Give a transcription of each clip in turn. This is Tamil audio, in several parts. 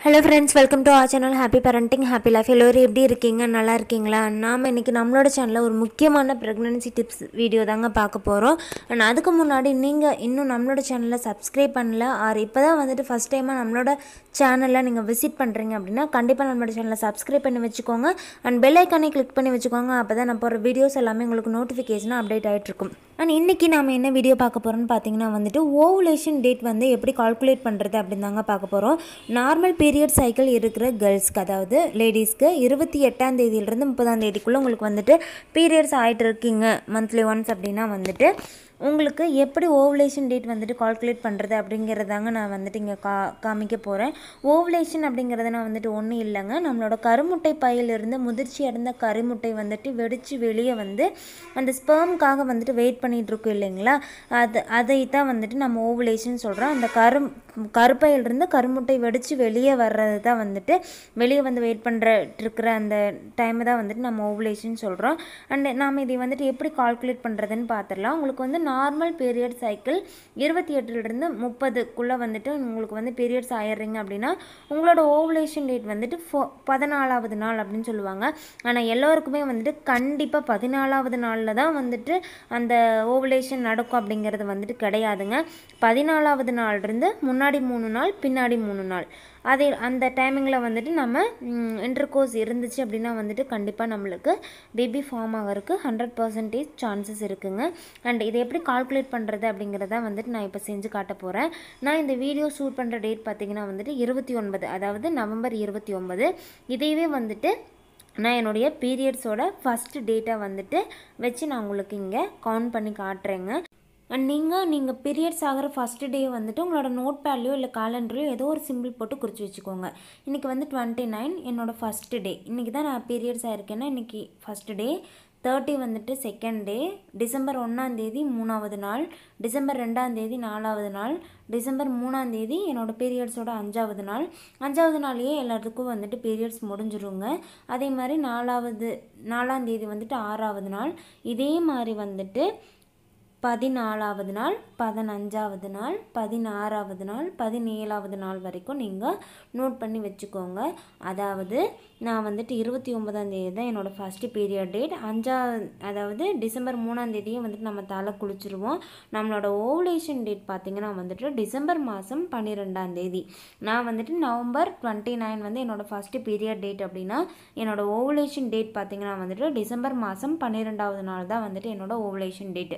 hello friends welcome to our channel happy parenting happy life எல்லோரும் எப்படி இருக்கீங்க நல்லா இருக்கீங்களா நாம் இன்றைக்கி நம்மளோட சேனலில் ஒரு முக்கியமான ப்ரெக்னன்சி டிப்ஸ் வீடியோ தாங்க பார்க்க போகிறோம் அண்ட் அதுக்கு முன்னாடி நீங்கள் இன்னும் நம்மளோட சேனலை சப்ஸ்கிரைப் பண்ணல ஆர் இப்போ தான் வந்துட்டு ஃபஸ்ட் டைமாக நம்மளோட சேனலில் நீங்கள் விசிட் பண்ணுறீங்க அப்படின்னா கண்டிப்பாக நம்மளோட சேனலை சப்ஸ்கிரைப் பண்ணி வச்சுக்கோங்க அண்ட் பெல் ஐக்கானே கிளிக் பண்ணி வச்சுக்கோங்க அப்போ தான் நான் போகிற வீடியோஸ் எல்லாமே உங்களுக்கு நோட்டிஃபிகேஷனாக அப்டேட் ஆகிட்ருக்கும் அண்ட் இன்றைக்கி நாம் என்ன வீடியோ பார்க்க போகிறோம்னு பார்த்தீங்கன்னா வந்துட்டு ஓவுலேஷன் டேட் வந்து எப்படி கால்குலேட் பண்ணுறது அப்படின்னு தாங்க பார்க்க போகிறோம் நார்மல் பீரியட் சைக்கிள் இருக்கிற கேர்ள்ஸ்க்கு அதாவது லேடிஸ்க்கு இருபத்தி எட்டாம் தேதியிலிருந்து முப்பதாம் தேதிக்குள்ளே உங்களுக்கு வந்துட்டு பீரியட்ஸ் ஆகிட்டு இருக்கீங்க மந்த்லி ஒன்ஸ் அப்படின்னா வந்துட்டு உங்களுக்கு எப்படி ஓவுலேஷன் டேட் வந்துட்டு கால்குலேட் பண்ணுறது அப்படிங்கிறதாங்க நான் வந்துட்டு இங்கே கா காமிக்க போகிறேன் ஓவுலேஷன் அப்படிங்கிறது நான் வந்துட்டு ஒன்றும் இல்லைங்க நம்மளோட கருமுட்டை பையிலிருந்து முதிர்ச்சி அடைந்த கருமுட்டை வந்துட்டு வெடித்து வெளியே வந்து அந்த ஸ்பெர்ம்காக வந்துட்டு வெயிட் பண்ணிகிட்டு இருக்கோம் இல்லைங்களா அது அதை தான் வந்துட்டு நம்ம ஓவுலேஷன் சொல்கிறோம் அந்த கரு கருப்பையிலிருந்து கருமுட்டை வெடித்து வெளியே வர்றது தான் வந்துட்டு வெளியே வந்து வெயிட் பண்ணுறட்டு இருக்கிற அந்த டைமை தான் வந்துட்டு நம்ம ஓவுலேஷன் சொல்கிறோம் அண்ட் நாம் இதை வந்துட்டு எப்படி கால்குலேட் பண்ணுறதுன்னு பார்த்துடலாம் உங்களுக்கு வந்து நார்மல் பீரியட் சைக்கிள் இருபத்தி எட்டுலேருந்து முப்பதுக்குள்ளே வந்துட்டு உங்களுக்கு வந்து பீரியட்ஸ் ஆயிடுறீங்க அப்படின்னா உங்களோட ஓவுலேஷன் டேட் வந்துட்டு ஃபோ பதினாலாவது நாள் அப்படின்னு சொல்லுவாங்க ஆனால் எல்லோருக்குமே வந்துட்டு கண்டிப்பாக பதினாலாவது நாளில் தான் வந்துட்டு அந்த ஓவுலேஷன் நடக்கும் அப்படிங்கிறது வந்துட்டு கிடையாதுங்க பதினாலாவது நாள்லேருந்து முன்னாடி மூணு நாள் பின்னாடி மூணு நாள் அதே அந்த டைமிங்கில் வந்துட்டு நம்ம இன்டர்கோர்ஸ் இருந்துச்சு அப்படின்னா வந்துட்டு கண்டிப்பாக நம்மளுக்கு பேபி ஃபார்ம் ஆகிறதுக்கு ஹண்ட்ரட் பர்சன்டேஜ் சான்சஸ் இருக்குங்க அண்ட் இதை எப்படி கால்குலேட் பண்ணுறது அப்படிங்கிறத வந்துட்டு நான் இப்போ செஞ்சு காட்ட போகிறேன் நான் இந்த வீடியோ ஷூட் பண்ணுற டேட் பார்த்திங்கன்னா வந்துட்டு இருபத்தி ஒன்பது அதாவது நவம்பர் இருபத்தி ஒன்பது இதையவே வந்துட்டு நான் என்னுடைய பீரியட்ஸோட ஃபஸ்ட் டேட்டை வந்துட்டு வச்சு நான் உங்களுக்கு இங்கே கவுண்ட் பண்ணி காட்டுறேங்க அண்ட் நீங்கள் நீங்கள் பீரியட்ஸ் ஆகிற ஃபஸ்ட்டு டே வந்துட்டு உங்களோட நோட் பேட்லையோ இல்லை காலண்டர்லையோ ஏதோ ஒரு சிம்பிள் போட்டு குறித்து வச்சுக்கோங்க இன்றைக்கி வந்து டுவெண்ட்டி நைன் என்னோடய ஃபஸ்ட்டு டே இன்றைக்கி தான் நான் பீரியட்ஸ் ஆகிருக்கேன்னா இன்றைக்கி ஃபஸ்ட்டு டே தேர்ட்டி வந்துட்டு செகண்ட் டே டிசம்பர் ஒன்றாந்தேதி மூணாவது நாள் டிசம்பர் ரெண்டாந்தேதி நாலாவது நாள் டிசம்பர் மூணாந்தேதி என்னோடய பீரியட்ஸோட அஞ்சாவது நாள் அஞ்சாவது நாளையே எல்லாத்துக்கும் வந்துட்டு பீரியட்ஸ் முடிஞ்சிருங்க அதே மாதிரி நாலாவது நாலாந்தேதி வந்துட்டு ஆறாவது நாள் இதே மாதிரி வந்துட்டு பதினாலாவது நாள் பதினஞ்சாவது நாள் பதினாறாவது நாள் பதினேழாவது நாள் வரைக்கும் நீங்கள் நோட் பண்ணி வச்சுக்கோங்க அதாவது நான் வந்துட்டு இருபத்தி ஒன்பதாம் தேதி தான் என்னோடய ஃபஸ்ட்டு பீரியட் டேட் அஞ்சா அதாவது டிசம்பர் மூணாம் தேதியும் வந்துட்டு நம்ம தலை குளிச்சிருவோம் நம்மளோட ஓவுலேஷன் டேட் பார்த்திங்கன்னா வந்துட்டு டிசம்பர் மாதம் பன்னிரெண்டாம் தேதி நான் வந்துட்டு நவம்பர் டுவெண்ட்டி நைன் வந்து என்னோடய ஃபஸ்ட்டு பீரியட் டேட் அப்படின்னா என்னோடய ஓவுலேஷன் டேட் பார்த்திங்கன்னா வந்துட்டு டிசம்பர் மாதம் பன்னிரெண்டாவது நாள் தான் வந்துட்டு என்னோடய ஓவுலேஷன் டேட்டு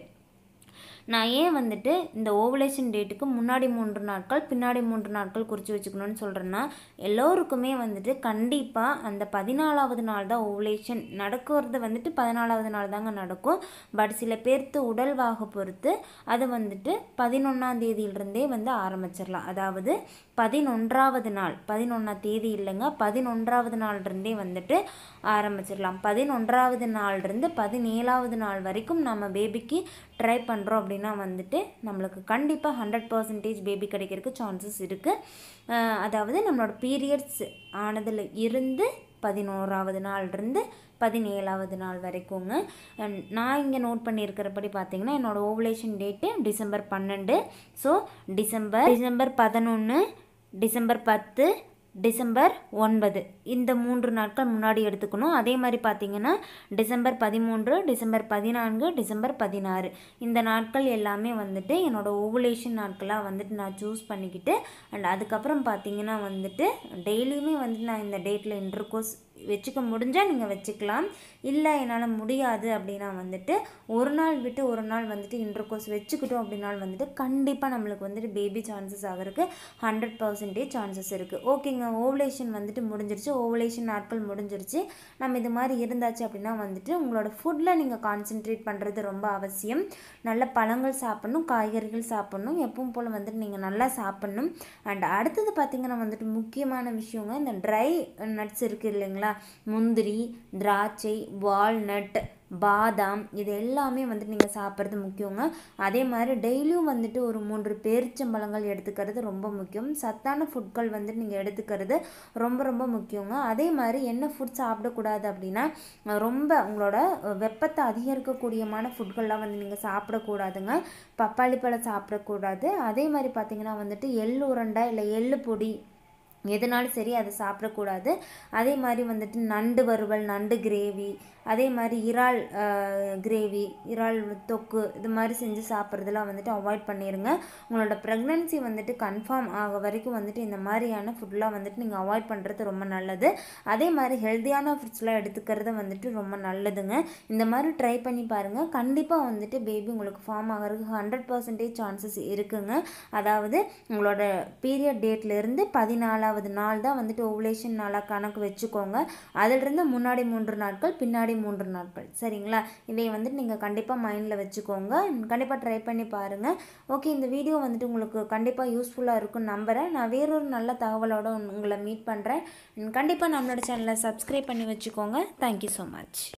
நான் ஏன் வந்துட்டு இந்த ஓவலேஷன் டேட்டுக்கு முன்னாடி மூன்று நாட்கள் பின்னாடி மூன்று நாட்கள் குறித்து வச்சுக்கணும்னு சொல்கிறேன்னா எல்லோருக்குமே வந்துட்டு கண்டிப்பாக அந்த பதினாலாவது நாள் தான் ஓவலேஷன் நடக்கிறது வந்துட்டு பதினாலாவது நாள் தாங்க நடக்கும் பட் சில பேர்த்து உடல்வாக பொறுத்து அது வந்துட்டு பதினொன்றாம் தேதியிலிருந்தே வந்து ஆரம்பிச்சிடலாம் அதாவது பதினொன்றாவது நாள் பதினொன்றாம் தேதி இல்லைங்க பதினொன்றாவது நாள்லேருந்தே வந்துட்டு ஆரம்பிச்சிடலாம் பதினொன்றாவது நாள்லேருந்து பதினேழாவது நாள் வரைக்கும் நம்ம பேபிக்கு ட்ரை பண்ணுறோம் அப்படின்னா வந்துட்டு நம்மளுக்கு கண்டிப்பாக ஹண்ட்ரட் பர்சன்டேஜ் பேபி கிடைக்கிறதுக்கு சான்சஸ் இருக்குது அதாவது நம்மளோட பீரியட்ஸ் ஆனதில் இருந்து பதினோராவது நாள்லேருந்து பதினேழாவது நாள் வரைக்குங்க நான் இங்கே நோட் பண்ணியிருக்கிறபடி பார்த்தீங்கன்னா என்னோடய ஓவலேஷன் டேட்டு டிசம்பர் பன்னெண்டு ஸோ டிசம்பர் டிசம்பர் பதினொன்று டிசம்பர் பத்து டிசம்பர் ஒன்பது இந்த மூன்று நாட்கள் முன்னாடி எடுத்துக்கணும் அதே மாதிரி பார்த்தீங்கன்னா டிசம்பர் பதிமூன்று டிசம்பர் பதினான்கு டிசம்பர் பதினாறு இந்த நாட்கள் எல்லாமே வந்துட்டு என்னோடய ஓவுலேஷன் நாட்களாக வந்துட்டு நான் சூஸ் பண்ணிக்கிட்டு அண்ட் அதுக்கப்புறம் பார்த்தீங்கன்னா வந்துட்டு டெய்லியுமே வந்துட்டு நான் இந்த டேட்டில் இன்டர்கோர்ஸ் வச்சுக்க முடிஞ்சால் நீங்கள் வச்சுக்கலாம் இல்லை என்னால் முடியாது அப்படின்னா வந்துட்டு ஒரு நாள் விட்டு ஒரு நாள் வந்துட்டு இன்டர்கோர்ஸ் வச்சுக்கிட்டோம் அப்படின்னாலும் வந்துட்டு கண்டிப்பாக நம்மளுக்கு வந்துட்டு பேபி சான்சஸ் ஆகிறதுக்கு ஹண்ட்ரட் பர்சன்டேஜ் சான்சஸ் இருக்குது ஓகேங்க ஓவலேஷன் வந்துட்டு முடிஞ்சிருச்சு ஓவலேஷன் நாட்கள் முடிஞ்சிருச்சு நம்ம இது மாதிரி இருந்தாச்சு அப்படின்னா வந்துட்டு உங்களோட ஃபுட்டில் நீங்கள் கான்சென்ட்ரேட் பண்ணுறது ரொம்ப அவசியம் நல்ல பழங்கள் சாப்பிட்ணும் காய்கறிகள் சாப்பிட்ணும் எப்பவும் போல் வந்துட்டு நீங்கள் நல்லா சாப்பிட்ணும் அண்ட் அடுத்தது பார்த்திங்கன்னா வந்துட்டு முக்கியமான விஷயங்க இந்த ட்ரை நட்ஸ் இருக்குது இல்லைங்களா முந்திரி திராட்சை வால்நட் பாதாம் இது எல்லாமே வந்துட்டு நீங்கள் சாப்பிட்றது முக்கியங்க அதே மாதிரி டெய்லியும் வந்துட்டு ஒரு மூன்று பேரிச்சம்பழங்கள் எடுத்துக்கிறது ரொம்ப முக்கியம் சத்தான ஃபுட்கள் வந்துட்டு நீங்கள் எடுத்துக்கிறது ரொம்ப ரொம்ப முக்கியங்க அதே மாதிரி என்ன ஃபுட் சாப்பிடக்கூடாது அப்படின்னா ரொம்ப உங்களோட வெப்பத்தை அதிகரிக்கக்கூடியமான ஃபுட்கள்லாம் வந்து நீங்கள் சாப்பிடக்கூடாதுங்க பப்பாளி பழம் சாப்பிடக்கூடாது அதே மாதிரி பார்த்தீங்கன்னா வந்துட்டு எள்ளு உருண்டை இல்லை எள்ளு பொடி எதுனாலும் சரி அதை சாப்பிடக்கூடாது அதே மாதிரி வந்துட்டு நண்டு வறுவல் நண்டு கிரேவி அதே மாதிரி இறால் கிரேவி இறால் தொக்கு இது மாதிரி செஞ்சு சாப்பிட்றதெல்லாம் வந்துட்டு அவாய்ட் பண்ணிடுங்க உங்களோட ப்ரெக்னென்சி வந்துட்டு கன்ஃபார்ம் ஆக வரைக்கும் வந்துட்டு இந்த மாதிரியான ஃபுட்லாம் வந்துட்டு நீங்கள் அவாய்ட் பண்ணுறது ரொம்ப நல்லது அதே மாதிரி ஹெல்த்தியான ஃபுட்ஸ்லாம் எடுத்துக்கிறது வந்துட்டு ரொம்ப நல்லதுங்க இந்த மாதிரி ட்ரை பண்ணி பாருங்கள் கண்டிப்பாக வந்துட்டு பேபி உங்களுக்கு ஃபார்ம் ஆகிறதுக்கு ஹண்ட்ரட் பர்சன்டேஜ் சான்சஸ் இருக்குங்க அதாவது உங்களோட பீரியட் டேட்லேருந்து பதினாலாவது நாள் தான் வந்துட்டு ஓவுலேஷன் நாளாக கணக்கு வச்சுக்கோங்க அதிலிருந்து முன்னாடி மூன்று நாட்கள் பின்னாடி மூன்று நாட்கள் சரிங்களா இதை வந்துட்டு நீங்கள் கண்டிப்பாக மைண்டில் வச்சுக்கோங்க கண்டிப்பாக ட்ரை பண்ணி பாருங்கள் ஓகே இந்த வீடியோ வந்துட்டு உங்களுக்கு கண்டிப்பாக யூஸ்ஃபுல்லாக இருக்கும்னு நம்புகிறேன் நான் வேறொரு நல்ல தகவலோட உங்களை மீட் பண்ணுறேன் கண்டிப்பாக நம்மளோட சேனலை சப்ஸ்கிரைப் பண்ணி வச்சுக்கோங்க தேங்க்யூ ஸோ மச்